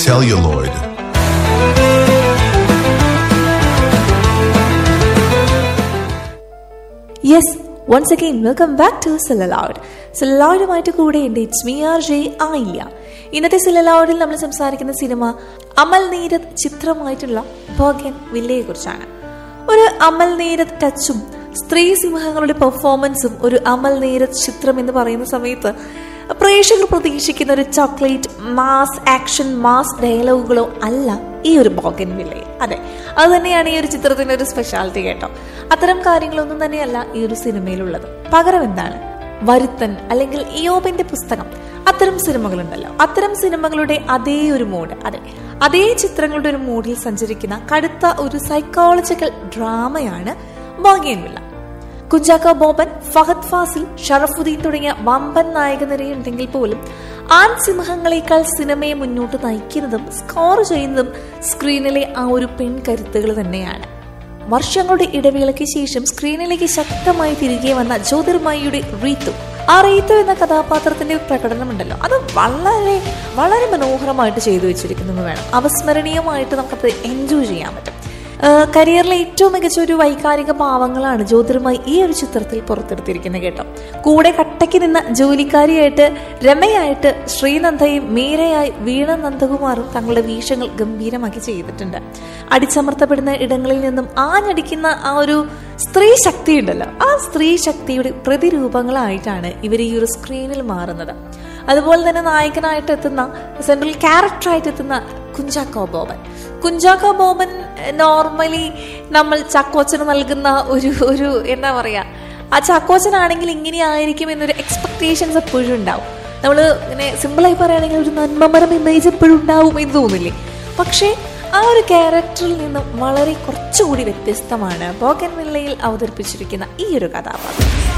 celluloid. Yes once again welcome back to celluloid സിലലൗഡുമായിട്ട് കൂടെ എൻ്റെ ഇറ്റ്സ് മീ ആർ ജെ ആയില്ല ഇന്നത്തെ സിലലൗഡിൽ നമ്മൾ സംസാരിക്കുന്ന സിനിമ അമൽ നീരത് ചിത്രമായിട്ടുള്ള ബോഗൻ വില്ലയെ കുറിച്ചാണ് ഒരു അമൽ നീരത് ടച്ചും സ്ത്രീ സിംഹങ്ങളുടെ പെർഫോമൻസും ഒരു അമൽ നീരത് ചിത്രം എന്ന് പറയുന്ന സമയത്ത് പ്രേക്ഷകർ പ്രതീക്ഷിക്കുന്ന ഒരു ചോക്ലേറ്റ് മാസ് ആക്ഷൻ മാസ് ഡയലോഗുകളോ അല്ല ഈ ഒരു ബോഗൻ വില്ലയിൽ അതെ അത് തന്നെയാണ് ഈ ഒരു ചിത്രത്തിന്റെ ഒരു സ്പെഷ്യാലിറ്റി കേട്ടോ അത്തരം കാര്യങ്ങളൊന്നും തന്നെയല്ല ഈ ഒരു സിനിമയിലുള്ളത് പകരം എന്താണ് വരുത്തൻ അല്ലെങ്കിൽ ഇയോബിന്റെ പുസ്തകം അത്തരം സിനിമകളുണ്ടല്ലോ അത്തരം സിനിമകളുടെ അതേ ഒരു മൂഡ് അതെ അതേ ചിത്രങ്ങളുടെ ഒരു മൂഡിൽ സഞ്ചരിക്കുന്ന കടുത്ത ഒരു സൈക്കോളജിക്കൽ ഡ്രാമയാണ് ബോഗിയൻ വില്ല കുഞ്ചാക്ക ബോബൻ ഫഹദ് ഫാസിൽ ഷറഫുദ്ദീൻ തുടങ്ങിയ വമ്പൻ നായക നിരയുണ്ടെങ്കിൽ പോലും ആൺ സിംഹങ്ങളെക്കാൾ സിനിമയെ മുന്നോട്ട് നയിക്കുന്നതും സ്കോർ ചെയ്യുന്നതും സ്ക്രീനിലെ ആ ഒരു പെൺകരുത്തുകൾ തന്നെയാണ് വർഷങ്ങളുടെ ഇടവേളയ്ക്ക് ശേഷം സ്ക്രീനിലേക്ക് ശക്തമായി തിരികെ വന്ന ജ്യോതിർമയിയുടെ റീത്തു ആ റീത്തു എന്ന കഥാപാത്രത്തിന്റെ പ്രകടനമുണ്ടല്ലോ അത് വളരെ വളരെ മനോഹരമായിട്ട് ചെയ്തു വെച്ചിരിക്കുന്നു വേണം അവസ്മരണീയമായിട്ട് നമുക്കത് എൻജോയ് ചെയ്യാൻ പറ്റും കരിയറിലെ ഏറ്റവും മികച്ച ഒരു വൈകാരിക ഭാവങ്ങളാണ് ജ്യോതിർമായി ഈ ഒരു ചിത്രത്തിൽ പുറത്തെടുത്തിരിക്കുന്നത് കേട്ടോ കൂടെ കട്ടയ്ക്ക് നിന്ന ജോലിക്കാരിയായിട്ട് രമയായിട്ട് ശ്രീനന്ദയും മീരയായി വീണ നന്ദകുമാറും തങ്ങളുടെ വീക്ഷങ്ങൾ ഗംഭീരമാക്കി ചെയ്തിട്ടുണ്ട് അടിച്ചമർത്തപ്പെടുന്ന ഇടങ്ങളിൽ നിന്നും ആഞ്ഞടിക്കുന്ന ആ ഒരു സ്ത്രീ ശക്തി ഉണ്ടല്ലോ ആ സ്ത്രീ ശക്തിയുടെ പ്രതിരൂപങ്ങളായിട്ടാണ് ഇവർ ഈ ഒരു സ്ക്രീനിൽ മാറുന്നത് അതുപോലെ തന്നെ നായകനായിട്ട് എത്തുന്ന സെൻട്രൽ ക്യാരക്ടറായിട്ട് എത്തുന്ന കുഞ്ചാക്കോ ബോബൻ കുഞ്ചാക്കോ ബോബൻ നോർമലി നമ്മൾ ചക്കോച്ചന് നൽകുന്ന ഒരു ഒരു എന്താ പറയാ ആ ചക്കോച്ചനാണെങ്കിൽ ഇങ്ങനെ ആയിരിക്കും എന്നൊരു എക്സ്പെക്ടേഷൻസ് എപ്പോഴും ഉണ്ടാവും നമ്മൾ ഇങ്ങനെ സിമ്പിളായി പറയുകയാണെങ്കിൽ ഒരു നന്മമരം ഇമേജ് എപ്പോഴും ഉണ്ടാവും എന്ന് തോന്നില്ലേ പക്ഷേ ആ ഒരു ക്യാരക്ടറിൽ നിന്നും വളരെ കുറച്ചുകൂടി വ്യത്യസ്തമാണ് ബോഗൻ വില്ലയിൽ അവതരിപ്പിച്ചിരിക്കുന്ന ഈ ഒരു കഥാപാത്രം